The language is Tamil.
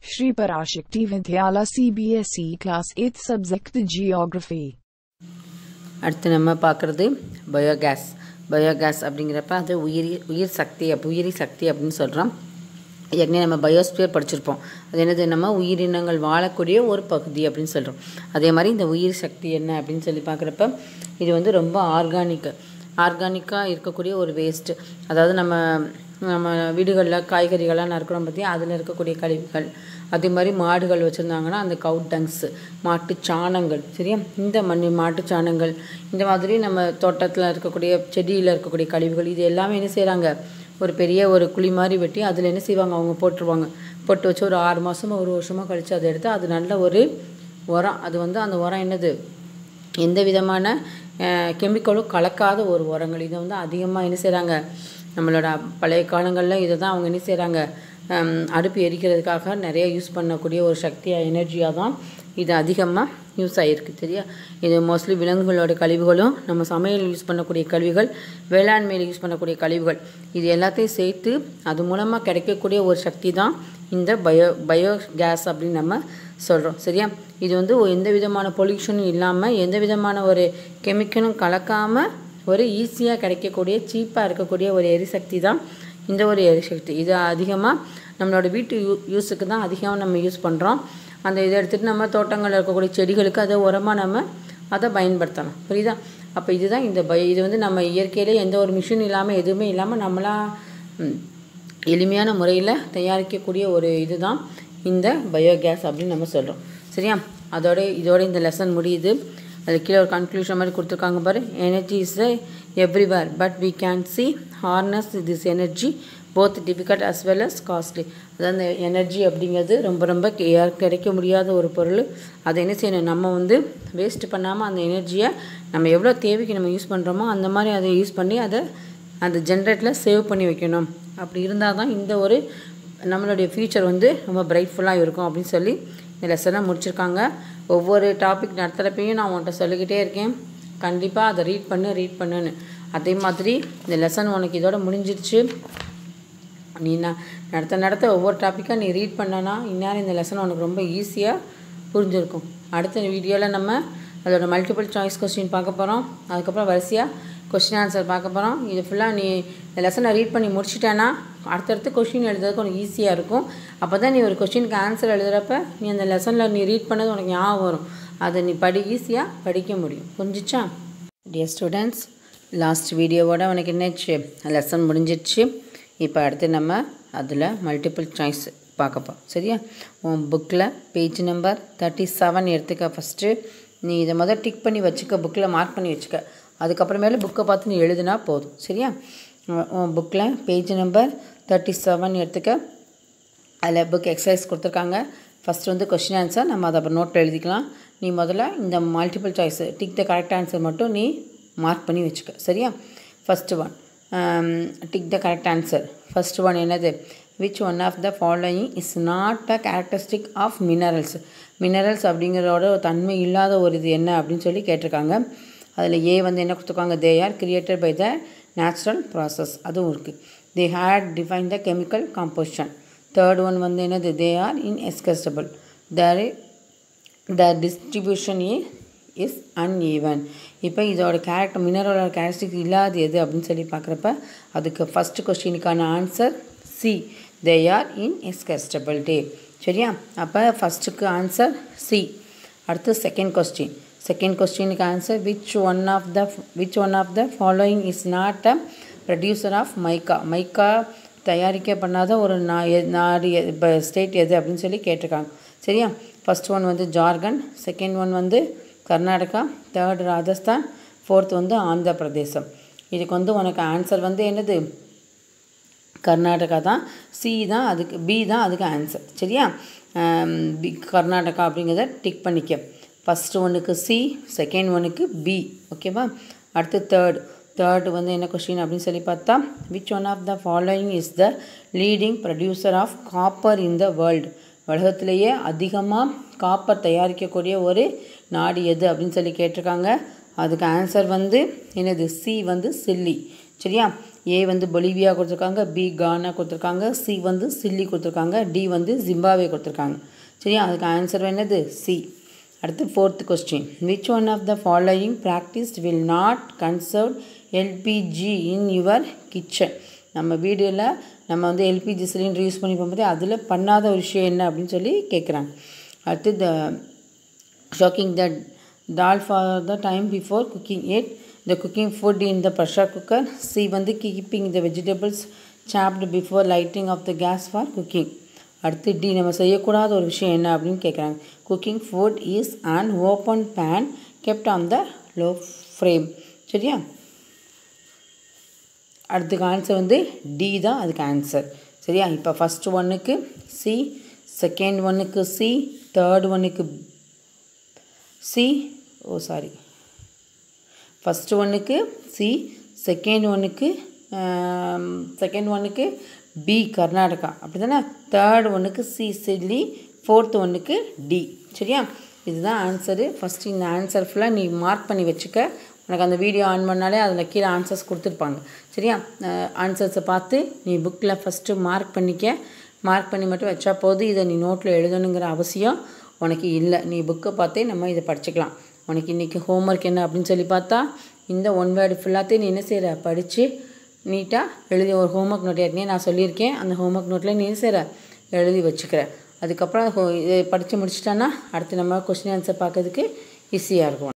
Shri Parashakti Vidyala CBSE Class 8th Subject Geography. அடுத்து நம்ம பார்க்குறது பயோகேஸ் பயோகேஸ் அப்படிங்கிறப்ப அது உயிரி உயிர் சக்தி அப் உயிரி சக்தி அப்படின்னு சொல்கிறோம் ஏற்கனவே நம்ம பயோஸ்பியர் படிச்சிருப்போம் அது என்னது நம்ம உயிரினங்கள் வாழக்கூடிய ஒரு பகுதி அப்படின்னு சொல்கிறோம் அதே மாதிரி இந்த உயிர் சக்தி என்ன அப்படின்னு சொல்லி பார்க்குறப்ப இது வந்து ரொம்ப ஆர்கானிக் ஆர்கானிக்காக இருக்கக்கூடிய ஒரு வேஸ்ட்டு அதாவது நம்ம நம்ம வீடுகளில் காய்கறிகள்லாம் நறுக்கிறோம் பற்றி அதில் இருக்கக்கூடிய கழிவுகள் அதே மாதிரி மாடுகள் வச்சுருந்தாங்கன்னா அந்த கவு டங்ஸு மாட்டு சாணங்கள் சரியா இந்த மண் மாட்டு சாணங்கள் இந்த மாதிரி நம்ம தோட்டத்தில் இருக்கக்கூடிய செடியில் இருக்கக்கூடிய கழிவுகள் இது எல்லாமே என்ன செய்கிறாங்க ஒரு பெரிய ஒரு குழி மாதிரி வெட்டி அதில் என்ன செய்வாங்க அவங்க போட்டுருவாங்க போட்டு வச்சு ஒரு ஆறு மாதமோ ஒரு வருஷமோ கழித்து அதை எடுத்து அது நல்ல ஒரு உரம் அது வந்து அந்த உரம் என்னது எந்த விதமான கெமிக்கலும் கலக்காத ஒரு உரங்கள் இதை வந்து அதிகமாக என்ன செய்கிறாங்க நம்மளோட பழைய காலங்களில் இதை தான் அவங்க என்ன செய்கிறாங்க அடுப்பு எரிக்கிறதுக்காக நிறைய யூஸ் பண்ணக்கூடிய ஒரு சக்தியாக எனர்ஜியாக தான் இது அதிகமாக யூஸ் ஆகிருக்கு சரியா இது மோஸ்ட்லி விலங்குகளோட கழிவுகளும் நம்ம சமையல் யூஸ் பண்ணக்கூடிய கழிவுகள் வேளாண்மையில் யூஸ் பண்ணக்கூடிய கழிவுகள் இது எல்லாத்தையும் சேர்த்து அது மூலமாக கிடைக்கக்கூடிய ஒரு சக்தி தான் இந்த பயோ பயோ கேஸ் அப்படின்னு நம்ம சொல்கிறோம் சரியா இது வந்து எந்த விதமான பொல்யூஷனும் இல்லாமல் எந்த விதமான ஒரு கெமிக்கலும் கலக்காமல் ஒரு ஈஸியாக கிடைக்கக்கூடிய சீப்பாக இருக்கக்கூடிய ஒரு எரிசக்தி தான் இந்த ஒரு எரிசக்தி இது அதிகமாக நம்மளோட வீட்டு யூ யூஸுக்கு தான் அதிகமாக நம்ம யூஸ் பண்ணுறோம் அந்த இதை எடுத்துகிட்டு நம்ம தோட்டங்களில் இருக்கக்கூடிய செடிகளுக்கு அதை உரமாக நம்ம அதை பயன்படுத்தலாம் புரியுதா அப்போ இதுதான் இந்த பய இது வந்து நம்ம இயற்கையிலே எந்த ஒரு மிஷின் இல்லாமல் எதுவுமே இல்லாமல் நம்மளாக எளிமையான முறையில் தயாரிக்கக்கூடிய ஒரு இதுதான் இந்த பயோகேஸ் அப்படின்னு நம்ம சொல்கிறோம் சரியா அதோட இதோட இந்த லெசன் முடியுது அது கீழே ஒரு கன்க்ளூஷன் மாதிரி கொடுத்துருக்காங்க பாரு energy is everywhere but we can see harness this energy both difficult as well as costly அதாவது அந்த எனர்ஜி அப்படிங்கிறது ரொம்ப ரொம்ப கிடைக்க முடியாத ஒரு பொருள் அதை என்ன செய்யணும் நம்ம வந்து வேஸ்ட் பண்ணாமல் அந்த எனர்ஜியை நம்ம எவ்வளோ தேவைக்கு நம்ம யூஸ் பண்ணுறோமோ அந்த மாதிரி அதை யூஸ் பண்ணி அதை அந்த ஜென்ரேட்டில் சேவ் பண்ணி வைக்கணும் அப்படி இருந்தால் தான் இந்த ஒரு நம்மளுடைய ஃப்யூச்சர் வந்து ரொம்ப பிரைட்ஃபுல்லாக இருக்கும் அப்படின்னு சொல்லி இந்த லெசனை முடிச்சிருக்காங்க ஒவ்வொரு டாபிக் நடத்துகிறப்பையும் நான் உன்கிட்ட சொல்லிக்கிட்டே இருக்கேன் கண்டிப்பாக அதை ரீட் பண்ணு ரீட் பண்ணுன்னு அதே மாதிரி இந்த லெசன் உனக்கு இதோட முடிஞ்சிருச்சு நீ நான் நடத்த நடத்த ஒவ்வொரு டாப்பிக்காக நீ ரீட் பண்ணனா இந்நேரம் இந்த லெசன் உனக்கு ரொம்ப ஈஸியாக புரிஞ்சிருக்கும் அடுத்த வீடியோவில் நம்ம அதோட மல்டிபிள் சாய்ஸ் கொஸ்டின் பார்க்க போகிறோம் அதுக்கப்புறம் வரிசையாக கொஸ்டின் ஆன்சர் பார்க்க போகிறோம் இது ஃபுல்லாக நீ இந்த லெசனை ரீட் பண்ணி முடிச்சிட்டேன்னா அடுத்தடுத்து கொஸ்டின் எழுதுறதுக்கு உனக்கு ஈஸியாக இருக்கும் அப்போ தான் நீ ஒரு கொஸ்டினுக்கு ஆன்சர் எழுதுகிறப்ப நீ அந்த லெசனில் நீ ரீட் பண்ணது உனக்கு ஞாபகம் வரும் அதை நீ படி ஈஸியாக படிக்க முடியும் புரிஞ்சிச்சா டியர் ஸ்டூடெண்ட்ஸ் லாஸ்ட் வீடியோவோட உனக்கு என்னாச்சு லெசன் முடிஞ்சிடுச்சு இப்போ அடுத்து நம்ம அதில் மல்டிபிள் சாய்ஸ் பார்க்கப்போம் சரியா உன் புக்கில் பேஜ் நம்பர் தேர்ட்டி செவன் எடுத்துக்க ஃபஸ்ட்டு நீ இதை முதல் டிக் பண்ணி வச்சுக்க புக்கில் மார்க் பண்ணி வச்சுக்க அதுக்கப்புறமேல புக்கை பார்த்து நீ எழுதுனா போதும் சரியா உன் புக்கில் பேஜ் நம்பர் தேர்ட்டி செவன் எடுத்துக்க அதில் புக் எக்ஸசைஸ் கொடுத்துருக்காங்க ஃபஸ்ட்டு வந்து கொஷின் ஆன்சர் நம்ம அதை அப்புறம் நோட்டில் எழுதிக்கலாம் நீ முதல்ல இந்த multiple choice tick the correct answer மட்டும் நீ மார்க் பண்ணி வச்சுக்க சரியா first one tick the correct answer first one என்னது which one of the following is not a characteristic of minerals minerals அப்படிங்கிறதோட தன்மை இல்லாத ஒரு இது என்ன அப்படின்னு சொல்லி கேட்டிருக்காங்க அதில் ஏ வந்து என்ன கொடுத்துருக்காங்க they are created by the natural process அதுவும் இருக்குது they had defined the chemical composition third one வந்து என்னது they are inexhaustible their the distribution uh is uneven இப்போ இதோட கேரக்டர் மினரலோட கேரக்டரிஸ்டிக் இல்லாத எது அப்படின்னு சொல்லி பார்க்குறப்ப அதுக்கு ஃபஸ்ட்டு கொஸ்டினுக்கான answer C they are inexhaustibility சரியா அப்போ ஃபஸ்ட்டுக்கு ஆன்சர் சி அடுத்து செகண்ட் கொஸ்டின் செகண்ட் கொஸ்டினுக்கு answer which one of the which one of the following is not a producer of mica mica தயாரிக்க பண்ணாத ஒரு நா நாடு இப்போ ஸ்டேட் எது அப்படின்னு சொல்லி கேட்டிருக்காங்க சரியா ஃபஸ்ட் ஒன் வந்து ஜார்க்கண்ட் செகண்ட் ஒன் வந்து கர்நாடகா தேர்ட் ராஜஸ்தான் ஃபோர்த் வந்து ஆந்திர பிரதேசம் இதுக்கு வந்து உனக்கு ஆன்சர் வந்து என்னது கர்நாடகா தான் சி தான் அதுக்கு பி தான் அதுக்கு ஆன்சர் சரியா பி கர்நாடகா அப்படிங்கிறத டிக் பண்ணிக்க ஃபஸ்ட்டு ஒன்றுக்கு சி செகண்ட் ஒன்றுக்கு பி ஓகேவா அடுத்து தேர்ட் தேர்ட் வந்து என்ன கொஷின் அப்படின்னு சொல்லி பார்த்தா which one of the following is the leading producer of copper in the world உலகத்திலேயே அதிகமாக காப்பர் தயாரிக்கக்கூடிய ஒரு நாடு எது அப்படின்னு சொல்லி கேட்டிருக்காங்க அதுக்கு ஆன்சர் வந்து என்னது சி வந்து சில்லி சரியா ஏ வந்து பொலிவியா கொடுத்துருக்காங்க பி கானா கொடுத்துருக்காங்க சி வந்து சில்லி கொடுத்துருக்காங்க டி வந்து ஜிம்பாவே கொடுத்துருக்காங்க சரியா அதுக்கு ஆன்சர் என்னது சி அடுத்து fourth question which one of the following practised will not conserve LPG in your kitchen நம்ம வீடியோவில் நம்ம வந்து எல்பிஜி சிலிண்டர் யூஸ் பண்ணி போகும்போது அதில் பண்ணாத ஒரு விஷயம் என்ன அப்படின்னு சொல்லி கேட்குறாங்க அடுத்து the soaking the dal for the time before cooking it the cooking food in the pressure cooker C வந்து keeping the vegetables chopped before lighting of the gas for cooking அடுத்து டி நம்ம செய்யக்கூடாத ஒரு விஷயம் என்ன அப்படின்னு கேட்குறாங்க cooking food is and open pan kept on the low flame சரியா அடுத்துக்கு ஆன்சர் வந்து டி தான் அதுக்கு ஆன்சர் சரியா இப்போ ஃபஸ்ட்டு ஒன்றுக்கு சி செகண்ட் ஒன்றுக்கு சி தேர்ட் ஒன்றுக்கு சி ஓ சாரி ஃபஸ்ட்டு ஒன்றுக்கு சி செகண்ட் ஒன்றுக்கு செகண்ட் ஒன்றுக்கு பி கர்நாடகா அப்படி தானே தேர்ட் ஒன்றுக்கு சி சில்லி ஃபோர்த் ஒன்றுக்கு டி சரியா இதுதான் ஆன்சரு ஃபஸ்ட்டு இந்த ஆன்சர் ஃபுல்லாக நீ மார்க் பண்ணி வச்சுக்க உனக்கு அந்த வீடியோ ஆன் பண்ணாலே அதில் கீழே ஆன்சர்ஸ் கொடுத்துருப்பாங்க சரியா ஆன்சர்ஸை பார்த்து நீ புக்கில் ஃபஸ்ட்டு மார்க் பண்ணிக்க மார்க் பண்ணி மட்டும் வச்சா போதும் இதை நீ நோட்டில் எழுதணுங்கிற அவசியம் உனக்கு இல்லை நீ புக்கை பார்த்தே நம்ம இதை படிச்சுக்கலாம் உனக்கு இன்றைக்கி ஹோம்ஒர்க் என்ன அப்படின்னு சொல்லி பார்த்தா இந்த ஒன் வேர்டு ஃபுல்லாத்தையும் நீ என்ன செய்கிற படித்து நீட்டாக எழுதி ஒரு ஹோம்ஒர்க் நோட் ஏற்கனவே நான் சொல்லியிருக்கேன் அந்த ஹோம்ஒர்க் நோட்டில் நீ என்ன செய்கிற எழுதி வச்சுக்கிற அதுக்கப்புறம் ஹோ- இதை படித்து முடிச்சிட்டான்னா அடுத்து நம்ம கொஸ்டின் ஆன்சர் பார்க்கறதுக்கு ஈஸியாக இருக்கும்